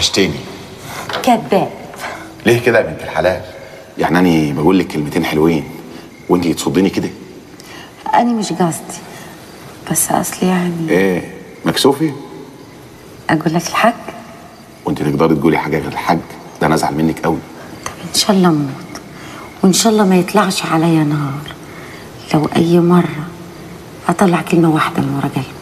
وحشتيني كذاب ليه كده يا بنت الحلال يعني انا بقول لك كلمتين حلوين وانت تصديني كده انا مش قصدي بس اصلي يعني ايه مكسوفي اقول لك الحق وانت تقدري تقولي حاجه غير الحاج ده انا ازعل منك قوي طب ان شاء الله اموت وان شاء الله ما يطلعش عليا نهار لو اي مره اطلع كلمه واحده من ورا قلبي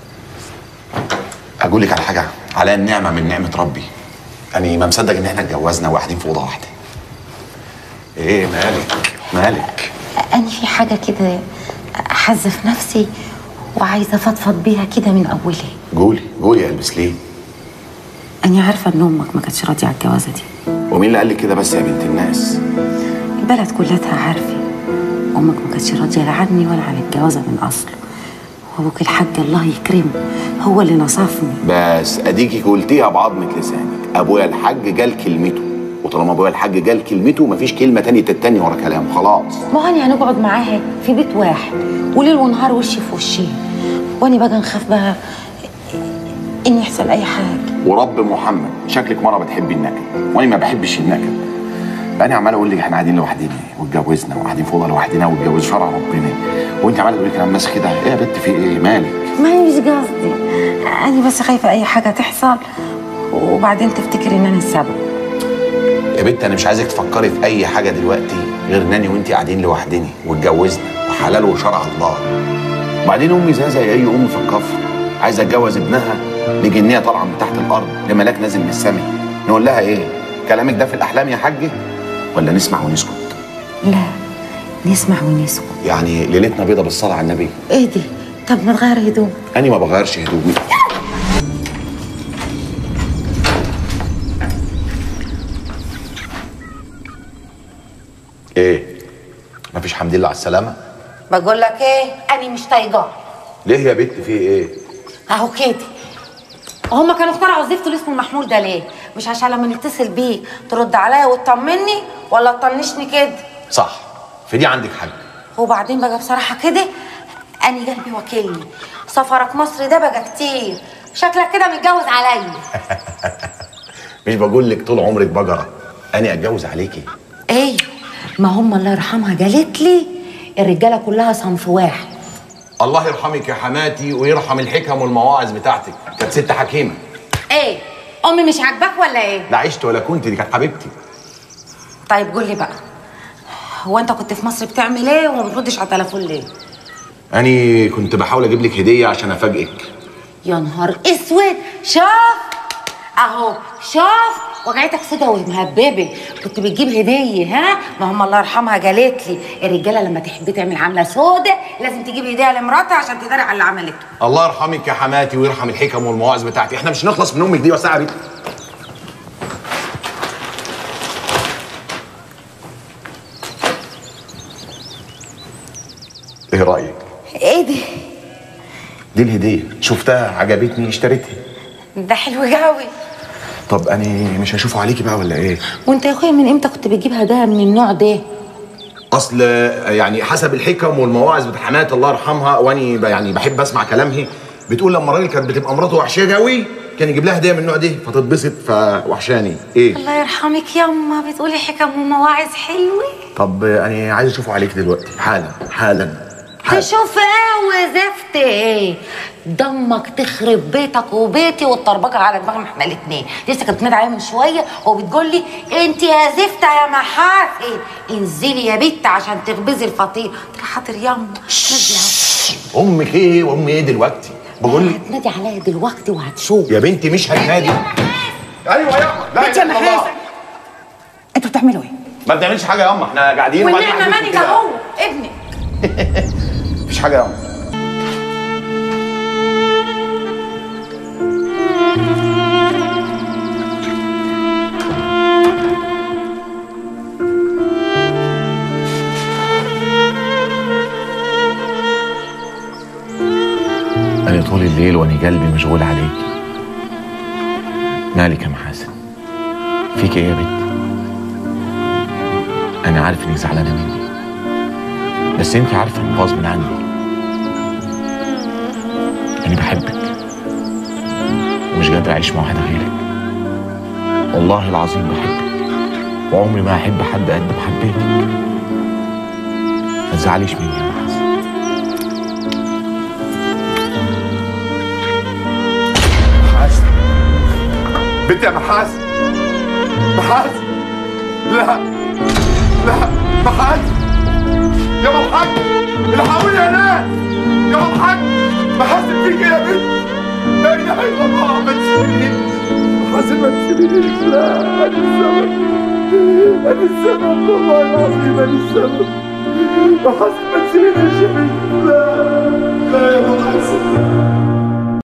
اقول لك على حاجه على النعمه من نعمه ربي انا ما مصدق ان احنا اتجوزنا وقاعدين في اوضه واحده ايه مالك مالك انا في حاجه كده حاسه في نفسي وعايزه افضفض بيها كده من اولها قولي قولي يا البس ليه انا عارفه ان امك ما كانتش راضيه على الجوازه دي ومين اللي قال لك كده بس يا بنت الناس البلد كلها عارفه امك ما كانتش راضيه لا عني ولا عن الجوازه من اصله وابوك الحاج الله يكرمه هو اللي نصفني بس اديكي قلتيها بعظمه لسانك ابويا الحاج قال كلمته وطالما ابويا الحاج قال كلمته مفيش كلمه تانية تتاني ورا كلامه خلاص ما هو انا هنقعد معاها في بيت واحد وليل ونهار وشي في وشي وانا بقى نخاف بقى ان يحصل اي حاجه ورب محمد شكلك مره بتحبي النكد وانا ما بحبش النكد بقى انا عمال اقول لك احنا قاعدين لوحدنا واتجوزنا وقاعدين في اوضه لوحدنا واتجوز شرع ربنا وانت عماله تقولي كلام ناس كده ايه يا بنت في ايه مالك ما هي مش قصدي انا بس خايفه اي حاجه تحصل وبعدين تفتكري ان انا السبب يا بنت انا مش عايزك تفكري في اي حاجه دلوقتي غير ان انا وانت قاعدين لوحدنا واتجوزنا وحلال وشرع الله وبعدين امي زي زي اي ام في الكفر عايزه اتجوز ابنها لجنيه طالعه من تحت الارض لملاك نازل من السماء نقول لها ايه كلامك ده في الاحلام يا حاجه ولا نسمع ونسكت لا نسمع ونسكت يعني ليلتنا بيضه بالصلاه على النبي ايه دي طب ما تغير هدوم انا ما بغيرش هدومي ايه مفيش حمد لله على السلامه بقول لك ايه انا مش طايقاه ليه يا بنت في ايه اهو كده هما كانوا اخترعوا زفت اللي اسمه المحمول ده ليه؟ مش عشان لما نتصل بيك ترد عليا وتطمني ولا تطنشني كده صح في دي عندك حق وبعدين بقى بصراحة كده أنا قلبي وكيلني سفرك مصر ده بقى كتير شكلك كده متجوز عليا مش بقول لك طول عمرك بجره انا اتجوز عليكي ايه ما هم الله يرحمها قالت لي الرجالة كلها صنف واحد الله يرحمك يا حماتي ويرحم الحكم والمواعظ بتاعتك كانت ست حكيمه ايه أمي مش عاجباك ولا ايه؟ لا عشت ولا كنت دي كانت حبيبتي طيب قول لي بقى هو انت كنت في مصر بتعمل ايه وما بتردش على التليفون ليه؟ أنا كنت بحاول أجيب لك هدية عشان أفاجئك يا نهار اسود شوف اهو شوف وجعتك سودا ومهببه كنت بتجيب هديه ها ما هم الله يرحمها قالت لي الرجاله لما تحب تعمل عامله سودا لازم تجيب هديه لمراتها عشان تداري على اللي عملته الله يرحمك يا حماتي ويرحم الحكم والمواعظ بتاعتي احنا مش نخلص من أمك دي وساعة بيت إيه رأيك؟ ايه ده دي الهدية شفتها عجبتني اشتريتها ده حلو قوي طب أنا مش هشوفه عليكي بقى ولا إيه؟ وانت يا اخويا من امتى كنت بتجيب هدايا من النوع ده اصل يعني حسب الحكم والمواعظ بتاع حماتي الله يرحمها واني ب- يعني بحب اسمع كلامها بتقول لما الراجل كانت بتبقى مراته وحشيه قوي كان يجيب لها هديه من النوع ده فتتبسط فوحشاني ايه الله يرحمك يما بتقولي حكم ومواعظ حلوه طب انا عايز اشوفه عليك دلوقتي حالا حالا حالا تشوف ايه وزفت ايه دمك تخرب بيتك وبيتي والطربقه على دماغنا احنا الاثنين لسه كانت بتنادي عليا من شويه وبتقول لي انت يا زفته يا محاسن انزلي يا بت عشان تخبزي الفطير قلت لها حاضر ياما نزلي اهو امك ايه وامي ايه دلوقتي بقول لك هتنادي عليا دلوقتي وهتشوف يا بنتي مش هتنادي ايوه يا لا بنتي يا إله إلا الله. محاسن. انتوا بتعملوا ايه؟ ما بنعملش حاجه يا اما احنا قاعدين وبعدين والنعمه عايزين مالك كده. اهو ابني مفيش حاجه يا اما أنا طول الليل وأنا قلبي مشغول عليكي مالك يا محاسن فيك إيه يا بنت أنا عارف إنك زعلانة مني بس أنت عارفة إن غصب عني أنا بحبك ومش قادر أعيش مع واحد غيرك والله العظيم بحبك وعمري ما هحب حد قد ما حبيتك ما تزعليش مني يا محاسن محاسن بنت يا محاسن محاسن لا لا محاسن يا الحاج الحقوني يا ناس يا الحاج محاسن فيك إيه يا بنت لا اله الا الله ما تسيبنيش محاسن ما تسيبنيش لا انا السبب انا السبب والله العظيم انا السبب محاسن ما تسيبنيش يا بنت لا لا يا محاسن